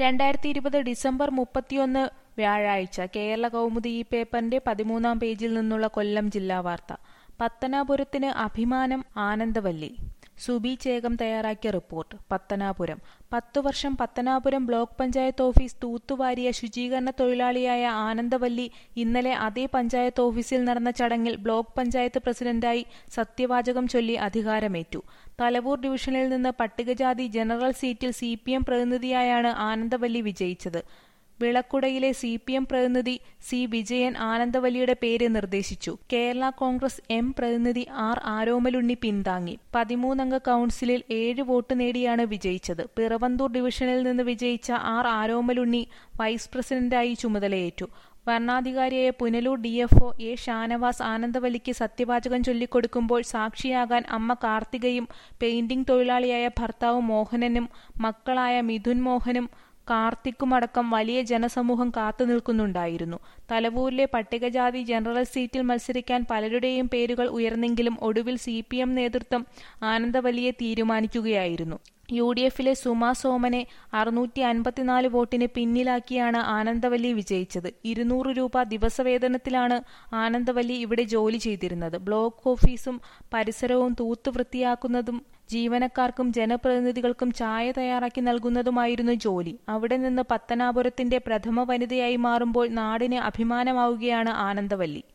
രണ്ടായിരത്തി ഇരുപത് ഡിസംബർ മുപ്പത്തിയൊന്ന് വ്യാഴാഴ്ച കേരള കൗമുദി ഈ പേപ്പറിന്റെ പതിമൂന്നാം പേജിൽ നിന്നുള്ള കൊല്ലം ജില്ലാ വാർത്ത പത്തനാപുരത്തിന് അഭിമാനം ആനന്ദവല്ലി സുബി ചേകം തയ്യാറാക്കിയ റിപ്പോർട്ട് പത്തനാപുരം പത്തു വർഷം പത്തനാപുരം ബ്ലോക്ക് പഞ്ചായത്ത് ഓഫീസ് തൂത്തുവാരിയ ശുചീകരണ തൊഴിലാളിയായ ആനന്ദവല്ലി ഇന്നലെ അതേ പഞ്ചായത്ത് ഓഫീസിൽ നടന്ന ചടങ്ങിൽ ബ്ലോക്ക് പഞ്ചായത്ത് പ്രസിഡന്റായി സത്യവാചകം ചൊല്ലി അധികാരമേറ്റു തലവൂർ ഡിവിഷനിൽ നിന്ന് പട്ടികജാതി ജനറൽ സീറ്റിൽ സി പ്രതിനിധിയായാണ് ആനന്ദവല്ലി വിജയിച്ചത് വിളക്കുടയിലെ സി പി എം പ്രതിനിധി സി വിജയൻ ആനന്ദവല്ലിയുടെ പേര് നിർദ്ദേശിച്ചു കേരള കോൺഗ്രസ് എം പ്രതിനിധി ആർ ആരോമലുണ്ണി പിന്താങ്ങി പതിമൂന്നംഗ കൌൺസിലിൽ ഏഴ് വോട്ട് നേടിയാണ് വിജയിച്ചത് പിറവന്തൂർ ഡിവിഷനിൽ നിന്ന് വിജയിച്ച ആർ ആരോമലുണ്ണി വൈസ് പ്രസിഡന്റായി ചുമതലയേറ്റു ഭരണാധികാരിയായ പുനലൂർ ഡിഎഫ്ഒ എ ഷാനവാസ് ആനന്ദവല്ലിക്ക് സത്യവാചകം ചൊല്ലിക്കൊടുക്കുമ്പോൾ സാക്ഷിയാകാൻ അമ്മ കാർത്തികയും പെയിന്റിംഗ് തൊഴിലാളിയായ ഭർത്താവ് മോഹനനും മക്കളായ മിഥുൻ മോഹനും കാർത്തിക്കുമടക്കം വലിയ ജനസമൂഹം കാത്തുനിൽക്കുന്നുണ്ടായിരുന്നു തലവൂരിലെ പട്ടികജാതി ജനറൽ സീറ്റിൽ മത്സരിക്കാൻ പലരുടെയും പേരുകൾ ഉയർന്നെങ്കിലും ഒടുവിൽ സി പി എം നേതൃത്വം ആനന്ദവല്ലിയെ തീരുമാനിക്കുകയായിരുന്നു യു ഡി എഫിലെ സുമാ സോമനെ അറുന്നൂറ്റി അൻപത്തിനാല് വോട്ടിന് പിന്നിലാക്കിയാണ് ആനന്ദവല്ലി വിജയിച്ചത് ഇരുന്നൂറ് രൂപ ദിവസവേതനത്തിലാണ് ആനന്ദവല്ലി ഇവിടെ ജോലി ചെയ്തിരുന്നത് ബ്ലോക്ക് ഓഫീസും പരിസരവും തൂത്ത് വൃത്തിയാക്കുന്നതും ജീവനക്കാർക്കും ജനപ്രതിനിധികൾക്കും ചായ തയ്യാറാക്കി നൽകുന്നതുമായിരുന്നു ജോലി അവിടെ നിന്ന് പത്തനാപുരത്തിന്റെ പ്രഥമ വനിതയായി മാറുമ്പോൾ നാടിന് അഭിമാനമാവുകയാണ് ആനന്ദവല്ലി